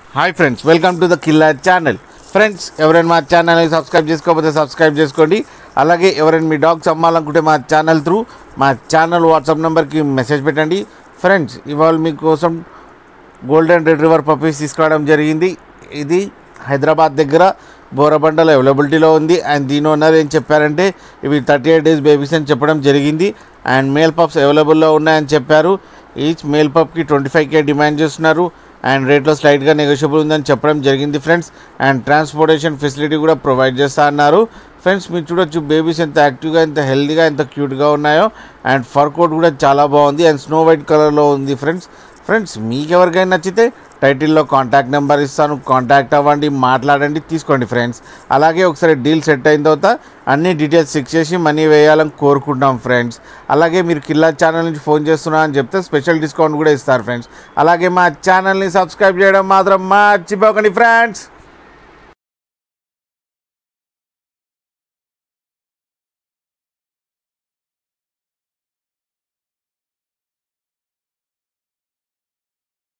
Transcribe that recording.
hi friends welcome to the killer channel friends ఎవరైనా మా ఛానల్ని సబ్స్క్రైబ్ చేసుకోకపోతే సబ్స్క్రైబ్ చేసుకోండి అలాగే ఎవరైనా మీ డాగ్స్ అమ్మాలనుకుంటే మా ఛానల్ త్రూ మా ఛానల్ వాట్సాప్ నెంబర్కి మెసేజ్ పెట్టండి ఫ్రెండ్స్ ఇవాళ మీకోసం గోల్డెన్ రెడ్ రివర్ పప్పీస్ తీసుకురావడం జరిగింది ఇది హైదరాబాద్ దగ్గర బోరబండలో అవైలబిలిటీలో ఉంది అండ్ దీని ఓనర్ ఏం చెప్పారంటే ఇవి థర్టీ ఎయిట్ డేస్ బేబీస్ అని చెప్పడం జరిగింది అండ్ మేల్ పప్స్ అవైలబుల్లో ఉన్నాయని చెప్పారు ఈచ్ మేల్ పప్కి ట్వంటీ ఫైవ్ కే డిమాండ్ చేస్తున్నారు అండ్ రేట్లో స్లైట్గా నెగోషియబుల్ ఉందని చెప్పడం జరిగింది ఫ్రెండ్స్ అండ్ ట్రాన్స్పోర్టేషన్ ఫెసిలిటీ కూడా ప్రొవైడ్ చేస్తా అన్నారు ఫ్రెండ్స్ మీరు చూడొచ్చు బేబీస్ ఎంత యాక్టివ్గా ఎంత హెల్తీగా ఎంత క్యూట్గా ఉన్నాయో అండ్ ఫర్ కోట్ కూడా చాలా బాగుంది అండ్ స్నో వైట్ కలర్లో ఉంది ఫ్రెండ్స్ ఫ్రెండ్స్ మీకు ఎవరికైనా నచ్చితే టైటిల్లో కాంటాక్ట్ నెంబర్ ఇస్తాను కాంటాక్ట్ అవ్వండి మాట్లాడండి తీసుకోండి ఫ్రెండ్స్ అలాగే ఒకసారి డీల్ సెట్ అయిన తర్వాత అన్ని డీటెయిల్స్ చెక్ చేసి మనీ వేయాలని కోరుకుంటాం ఫ్రెండ్స్ అలాగే మీరు కిల్లా ఛానల్ నుంచి ఫోన్ చేస్తున్నా అని చెప్తే స్పెషల్ డిస్కౌంట్ కూడా ఇస్తారు ఫ్రెండ్స్ అలాగే మా ఛానల్ని సబ్స్క్రైబ్ చేయడం మాత్రం మర్చిపోకండి ఫ్రెండ్స్